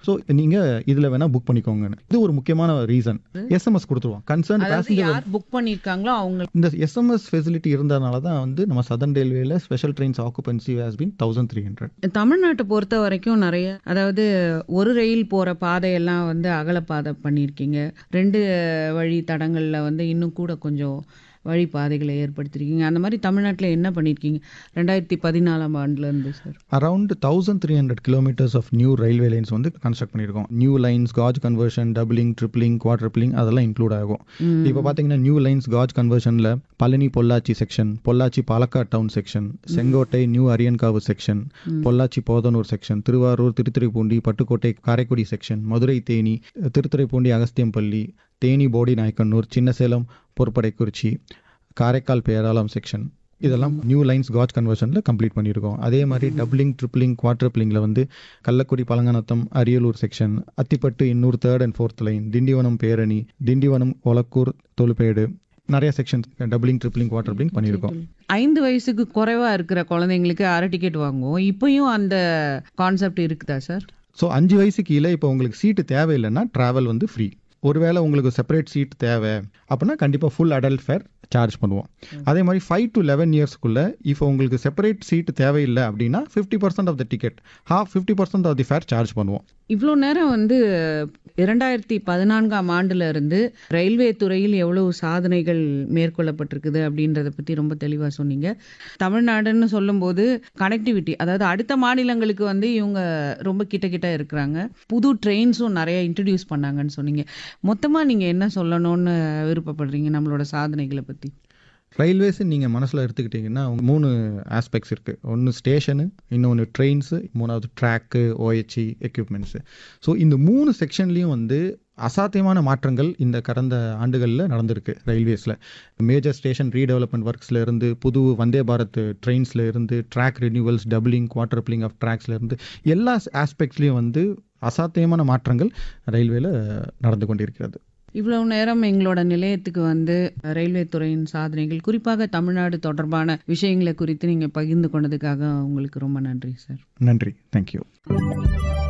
so நீங்கள் இதில் வேணால் புக் பண்ணிக்கோங்கன்னு இது ஒரு முக்கியமான ரீசன் எஸ்எம்எஸ் கொடுத்துருவோம் கன்சர்ன் அதாவது பேசஞ்சர் யார் புக் பண்ணிருக்காங்களோ அவங்க இந்த எஸ்எம்எஸ் ஃபெசிலிட்டி இருந்ததுனால தான் வந்து நம்ம சதன் ரயில்வேல special trains occupancy has been thousand three hundred தமிழ்நாட்டை பொறுத்த வரைக்கும் நிறைய அதாவது ஒரு ரயில் போற பாதையெல்லாம் வந்து அகலப்பாதை பண்ணியிருக்கீங்க ரெண்டு வழி தடங்கள்ல வந்து இன்னும் கூட கொஞ்சம் வழிப்பாதைகளை ஏற்படுத்திருக்கீங்க அந்த மாதிரி தமிழ்நாட்டில் என்ன பண்ணியிருக்கீங்க ரெண்டாயிரத்தி பதினாலாம் ஆண்டுல இருந்து sir around thousand three hundred kilometres of new railway lines வந்து கன்ஸ்ட்ரக்ட் பண்ணியிருக்கோம் new lines gauge conversion doubling tripling quadrupling அதெல்லாம் இன்க்ளூட் ஆகும் இப்போ பார்த்தீங்கன்னா நியூ லைன்ஸ் காஜ் கன்வர்ஷனில் Palani Pollachi section Pollachi Palakkad town section Sengottai new Aryankavu section Pollachi Podanur section Thiruvarur Thiruthuraipoondi Pattukkottai Karaikudi section Madurai Theni Thiruthuraipoondi Agasthiyampalli Theni Bodinayakanur Chinnasalem பொறுப்படைக்குறிச்சி காரைக்கால் பேராளம் செக்ஷன் இதெல்லாம் new lines gauge கன்வர்ஷனில் கம்ப்ளீட் பண்ணியிருக்கோம் அதே மாதிரி டபுளிங் ட்ரிப்ளிங் குவாட்ரிப்ளிங்கில் வந்து Kallakudi Palanganatham Ariyalur section Attipattu Ennore third and fourth line Tindivanam Perani Tindivanam Olakkur Tholuppedu நிறைய செக்ஷன்ஸ் டபுளிங் ட்ரிப்ளிங் குவாட்ரிப்ளிங் பண்ணியிருக்கோம் ஐந்து வயசுக்கு குறைவா இருக்கிற குழந்தைங்களுக்கு அரை டிக்கெட் வாங்குவோம் இப்பயும் அந்த கான்செப்ட் இருக்குதா சார் ஸோ அஞ்சு வயசு கீழே இப்போ உங்களுக்கு சீட்டு தேவையில்லைன்னா ட்ராவல் வந்து ஃப்ரீ ஒருவேளை உங்களுக்கு செப்பரேட் சீட் தேவை அப்படின்னா கண்டிப்பாக ஃபுல் அடல்ட் ஃபேர் சார்ஜ் பண்ணுவோம் அதே மாதிரி ஃபைவ் டு லெவன் இயர்ஸ்க்குள்ளே இப்போ உங்களுக்கு செப்பரேட் சீட்டு தேவையில்லை அப்படின்னா fifty percent of the ticket half fifty percent of the fare charge பண்ணுவோம் இவ்வளோ நேரம் வந்து இரண்டாயிரத்தி பதினான்காம் ஆண்டுல இருந்து ரயில்வே துறையில் எவ்வளவு சாதனைகள் மேற்கொள்ளப்பட்டிருக்குது அப்படின்றத பத்தி ரொம்ப தெளிவா சொன்னீங்க தமிழ்நாடுன்னு சொல்லும்போது கனெக்டிவிட்டி அதாவது அடுத்த மாநிலங்களுக்கு வந்து இவங்க ரொம்ப கிட்ட கிட்ட இருக்கிறாங்க புது ட்ரெயின்ஸும் நிறைய இன்ட்ரடியூஸ் பண்ணாங்கன்னு சொன்னீங்க மொத்தமா நீங்க என்ன சொல்லணும்னு விருப்பப்படுறீங்க நம்மளோட சாதனைகளை பத்தி ரயில்வேஸ் நீங்கள் மனசில் எடுத்துக்கிட்டிங்கன்னா மூணு ஆஸ்பெக்ட்ஸ் இருக்குது ஒன்று ஸ்டேஷனு இன்னொன்று ட்ரெயின்ஸு மூணாவது ட்ராக்கு ஓஹெச்சி எக்யூப்மெண்ட்ஸு ஸோ இந்த மூணு செக்ஷன்லேயும் வந்து அசாத்தியமான மாற்றங்கள் இந்த கடந்த ஆண்டுகளில் நடந்திருக்கு ரயில்வேஸில் மேஜர் ஸ்டேஷன் ரீடெவலப்மெண்ட் ஒர்க்ஸில் இருந்து புது வந்தே பாரத் ட்ரெயின்ஸில் இருந்து track renewals doubling quadrupling of ட்ராக்ஸில் இருந்து எல்லா ஆஸ்பெக்ட்ஸ்லேயும் வந்து அசாத்தியமான மாற்றங்கள் ரயில்வேல நடந்து கொண்டிருக்கிறது இவ்வளவு நேரம் எங்களோட நிலையத்துக்கு வந்து ரயில்வே துறையின் சாதனைகள் குறிப்பாக தமிழ்நாடு தொடர்பான விஷயங்களை குறித்து நீங்க பகிர்ந்து கொண்டதுக்காக உங்களுக்கு ரொம்ப நன்றி சார் நன்றி தேங்க்யூ